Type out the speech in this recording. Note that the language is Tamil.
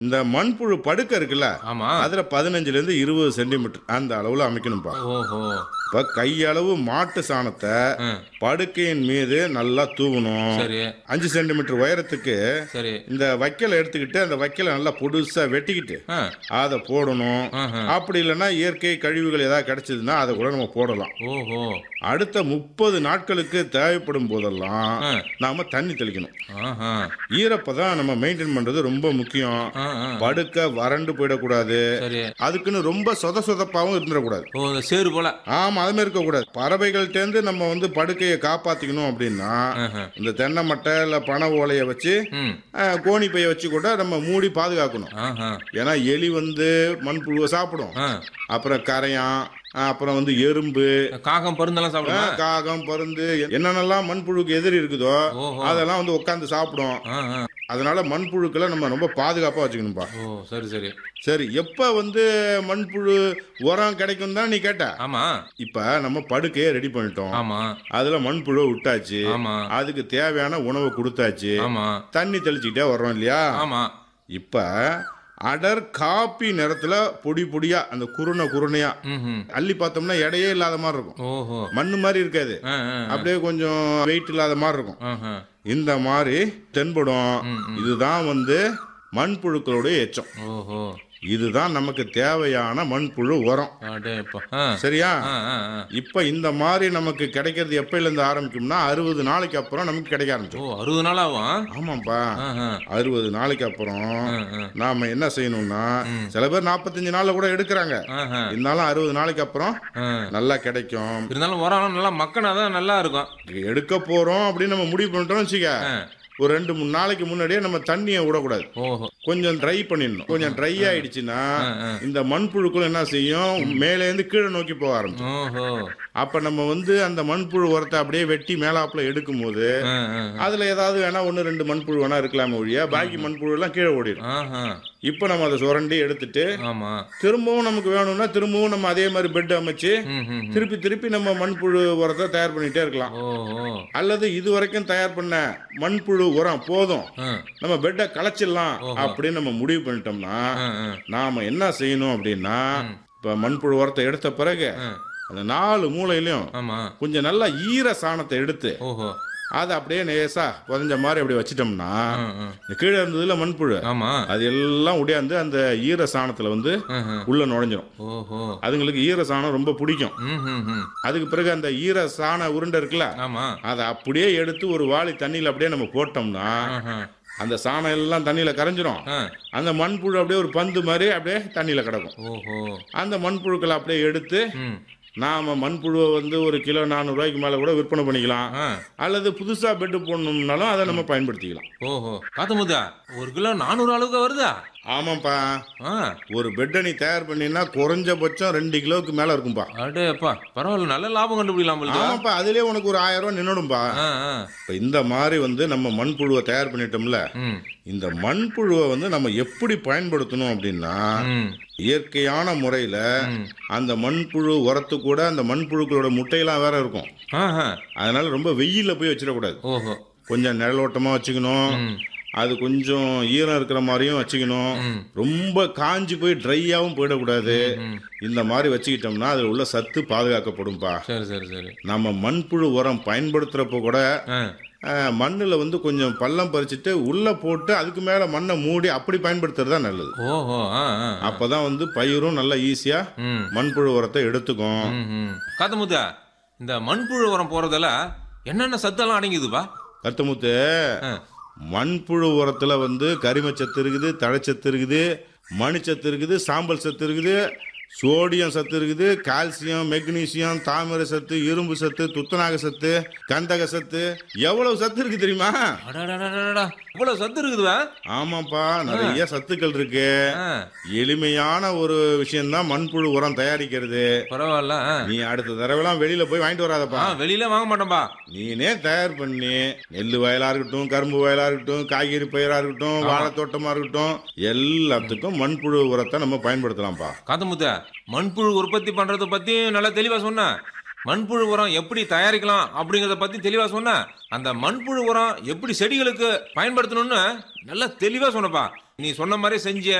இந்த மண்புழு படுக்கை இருக்குல்ல ஆமா அதுல பதினஞ்சுல இருந்து இருபது சென்டிமீட்டர் அந்த அளவுல அமைக்கணும்பா ஓஹோ இப்ப கையளவு மாட்டு சாணத்தை ஆ, படுக்கையின் மீது நல்லா தூவணும் சரி அஞ்சு சென்டிமீட்டர் உயரத்துக்கு சரி இந்த வைக்கலை எடுத்துக்கிட்டு அந்த வைக்கலை நல்லா பொடுசா வெட்டிக்கிட்டு ஆ, அதை போடணும் ஆஹா. அப்படி இல்லைன்னா இயற்கை கழிவுகள் ஏதாவது கிடைச்சதுன்னா அதை கூட நம்ம போடலாம் ஓஹோ அடுத்த முப்பது நாட்களுக்கு தேவைப்படும் போதெல்லாம் ஆ, நாம தண்ணி தெளிக்கணும் ஆஹா. ஈரப்பதம் நம்ம மெயின்டைன் பண்றது ரொம்ப முக்கியம் ஆ, ஆ. படுக்க வறண்டு போயிடக்கூடாது சரி அதுக்குன்னு ரொம்ப சொத சொதப்பாவும் இருந்துடக்கூடாது ஓ இந்த சேரு போல ஆமா அது மாதிரி இருக்கக்கூடாது பறவைகள்ட்டேருந்து நம்ம வந்து படுக்கையை காப்பாத்திக்கணும் அப்படின்னா ஆஹா. இந்த தென்னை மட்டை இல்ல பனை ஓலையை வச்சு ம் அஹ், கோணி பையை வச்சு கூட நம்ம மூடி பாதுகாக்கணும் ஆஹா. ஏன்னா எலி வந்து மண்புழுவை சாப்பிடும் ஆ. அப்புறம் கரையான் அஹ், அப்புறம் வந்து எறும்பு காகம் பருந்தெல்லாம் சாப்பிடுமா அஹ், காகம் பருந்து என்னென்னலாம் மண்புழுக்கு எதிரி இருக்குதோ ஓஹோ அதெல்லாம் வந்து உட்காந்து சாப்பிடும் ஆ, ஆ. அதனால மண்புழுக்களை நம்ம ரொம்ப பாதுகாப்பா வச்சுக்கணும்பா ஓ சரி சரி சரி எப்ப வந்து மண்புழு உரம் கிடைக்கும் தான் நீ கேட்ட ஆமா இப்ப நம்ம படுக்கையை ரெடி பண்ணிட்டோம் ஆமா அதுல மண்புழு விட்டாச்சு ஆமா அதுக்கு தேவையான உணவை கொடுத்தாச்சு ஆமா தண்ணி தெளிச்சுக்கிட்டே வர்றோம் இல்லையா ஆமா இப்ப அடர் காப்பி நிறத்துல பொடி பொடியா அந்த குருணை குருணையா ம் அள்ளி பார்த்தோம்னா எடையே இல்லாத மாதிரி இருக்கும் ஓஹோ மண்ணு மாதிரி இருக்காது ஆ, ஆ, அப்படியே கொஞ்சம் வெயிட் இல்லாத மாதிரி இருக்கும் ஆஹா. இந்த மாதிரி தென்படும் ம், ம். இதுதான் வந்து மண்புழுக்களுடைய எச்சம் ஓஹோ இதுதான் நமக்கு தேவையான மண்புழு உரம் அடேப்பா ஆ சரியா ஆ, ஆ, ஆ. இப்ப இந்த மாதிரி நமக்கு கிடைக்கிறது எப்பயில இருந்து ஆரம்பிக்கும்னா அறுபது நாளைக்கு அப்புறம் நமக்கு கிடைக்க ஓ ஆரம்பிச்சோம் அறுபது நாள் ஆகும் ஆமாப்பா ஆஹா. அறுபது நாளைக்கு அப்புறம் ஆ, ஆ. நாம என்ன செய்யணும்னா ம். சில பேர் நாற்பத்தஞ்சு நாள்ல கூட எடுக்கிறாங்க ஆஹா. இருந்தாலும் அறுபது நாளைக்கு அப்புறம் ஆ. நல்லா கிடைக்கும் இருந்தாலும் உரம் நல்லா மக்கனா தான் நல்லா இருக்கும் எடுக்க போறோம் அப்படின்னு நம்ம முடிவு பண்ணிட்டோம்னு வச்சுக்க ஆ. ஒரு ரெண்டு மூணு நாளைக்கு முன்னாடியே நம்ம தண்ணியை விடக்கூடாது ஓஹோ கொஞ்சம் ட்ரை பண்ணிடணும் கொஞ்சம் ட்ரை ஆயிடுச்சுன்னா ஆ, ஆ. இந்த மண்புழுக்கள் என்ன செய்யும் மேலே இருந்து கீழே நோக்கி போக ஆரம்பிக்கும் ஓஹோ அப்ப நம்ம வந்து அந்த மண்புழு உரத்தை அப்படியே வெட்டி மேலாப்புல எடுக்கும் போது ஆ, ஆ. அதுல ஏதாவது வேணா ஒன்று ரெண்டு மண்புழு வேணா இருக்கலாமே ஒழிய பாக்கி மண்புழு எல்லாம் கீழே ஓடிடும் ஆஹா. இப்போ நம்ம அதை சுரண்டி எடுத்துட்டு ஆமா திரும்பவும் நமக்கு வேணும்னா திரும்பவும் நம்ம அதே மாதிரி பெட் அமைச்சு ம், ம், ம். திருப்பி திருப்பி நம்ம மண்புழு உரத்தை தயார் பண்ணிட்டே இருக்கலாம் ஓஹோ அல்லது இது வரைக்கும் தயார் பண்ண மண்புழு உரம் போதும் ஆ, நம்ம பெட்டை களைச்சிடலாம் அப்படின்னு நம்ம முடிவு பண்ணிட்டோம்னா ஆ, ஆ. நாம என்ன செய்யணும் அப்படின்னா இப்ப மண்புழு உரத்தை எடுத்த பிறகு ஆ. அந்த நாலு மூலையிலையும் ஆமா கொஞ்சம் நல்லா ஈர சாணத்தை எடுத்து ஓஹோ அதை அப்படியே நேசா புதஞ்ச மாதிரி அப்படி வச்சிட்டோம்னா ஆ, ஆ. இந்த கீழே இருந்ததுல மண்புழு ஆமா அது எல்லாம் உடையாந்து அந்த ஈர சாணத்துல வந்து ஆஹா. உள்ள நுழைஞ்சிரும் ஓஹோ அதுங்களுக்கு ஈர சாணம் ரொம்ப பிடிக்கும் ம், ம், ம். அதுக்கு பிறகு அந்த ஈர சாண உருண்டை இருக்குல்ல ஆமா அதை அப்படியே எடுத்து ஒரு வாளி தண்ணியில அப்படியே நம்ம போட்டோம்னா ஆஹா. அந்த சாணம் எல்லாம் தண்ணியில கரைஞ்சிரும் ஆ. அந்த மண்புழு அப்படியே ஒரு பந்து மாதிரி அப்படியே தண்ணியில கிடக்கும் ஓஹோ அந்த மண்புழுக்களை அப்படியே எடுத்து ம் நாம மண்புழுவை வந்து ஒரு கிலோ நானூறு ரூபாய்க்கு மேல கூட விற்பனை பண்ணிக்கலாம் ஆ அல்லது புதுசா பெட்டு போடணும்னாலும் அதை நம்ம பயன்படுத்திக்கலாம் ஓஹோ காத்தமுதா ஒரு கிலோ நானூறு அளவுக்கு வருதா ஆமாப்பா ஆ ஒரு பெட்டை நீ தயார் பண்ணினா குறைஞ்சபட்சம் ரெண்டு கிலோவுக்கு மேல இருக்கும்பா அடேப்பா பரவாயில்ல நல்ல லாபம் கண்டுபிடிக்கலாம் போல ஆமாப்பா அதுலயே உனக்கு ஒரு ஆயிரம் ரூபாய் நின்னுடும்பா ஆ ஆ இப்ப இந்த மாதிரி வந்து நம்ம மண்புழுவை தயார் பண்ணிட்டோம்ல ம் இந்த மண்புழுவை வந்து நம்ம எப்படி பயன்படுத்தணும் அப்படின்னா ம் இயற்கையான முறையில ம். அந்த மண்புழு உரத்து கூட அந்த மண்புழுக்களோட முட்டையெல்லாம் வேற இருக்கும் ஆஹா அதனால ரொம்ப வெயில்ல போய் வச்சிடக்கூடாது ஓஹோ கொஞ்சம் நிழலோட்டமா வச்சுக்கணும் ம் அது கொஞ்சம் ஈரம் இருக்கிற மாதிரியும் வச்சுக்கணும் ம். ரொம்ப காஞ்சி போய் ட்ரையாவும் போயிடக்கூடாது ம் இந்த மாதிரி வச்சுக்கிட்டோம்னா அதுல உள்ள சத்து பாதுகாக்கப்படும்பா சரி சரி சரி நம்ம மண்புழு உரம் பயன்படுத்துறப்போ கூட ஆ மண்ணில் வந்து கொஞ்சம் பள்ளம் பறிச்சுட்டு உள்ள போட்டு அதுக்கு மேல மண்ணை மூடி அப்படி பயன்படுத்துறது தான் நல்லது ஓஹோ ஆ ஆ அப்பதான் வந்து பயிரும் நல்லா ஈஸியா ம் மண்புழு உரத்தை எடுத்துக்கும் ம் ம் காத்தமுத்தா இந்த மண்புழு உரம் போறதுல என்னென்ன சத்தெல்லாம் அடங்கிதுப்பா கருத்தமுத்து ஆ மண்புழு உரத்துல வந்து கரிமச்சத்து இருக்குது தழைச்சத்து இருக்குது மணிச்சத்து இருக்குது சாம்பல் சத்து இருக்குது சோடியம் சத்து இருக்குது கால்சியம் மெக்னீசியம் தாமிர சத்து இரும்பு சத்து துத்தநாக சத்து கந்தக சத்து எவ்வளவு சத்து இருக்கு தெரியுமா அடடடடடா இவ்வளவு சத்து இருக்குதுவா ஆமாப்பா நிறைய சத்துக்கள் இருக்கு ஆ எளிமையான ஒரு விஷயம்தான் மண்புழு உரம் தயாரிக்கிறது பரவாயில்ல ஆ. நீ அடுத்த தடவைலாம் வெளியில போய் வாங்கிட்டு வராதப்பா ஆ வெளியில வாங்க மாட்டோம்பா நீனே தயார் பண்ணி நெல் வயலா இருக்கட்டும் கரும்பு வயலா இருக்கட்டும் காய்கறி பயிரா இருக்கட்டும் வாழைத்தோட்டமா இருக்கட்டும் எல்லாத்துக்கும் மண்புழு உரத்தை நம்ம பயன்படுத்தலாம்ப்பா காத்தமுத்த மண்புழு உற்பத்தி பண்றத பத்தி நல்லா தெளிவா சொன்ன மண்புழு உரம் எப்படி தயாரிக்கலாம் அப்படிங்கறத பத்தி தெளிவா சொன்ன அந்த மண்புழு உரம் எப்படி செடிகளுக்கு பயன்படுத்தணும்னு நல்லா தெளிவா சொன்னப்பா நீ சொன்ன மாதிரி செஞ்ச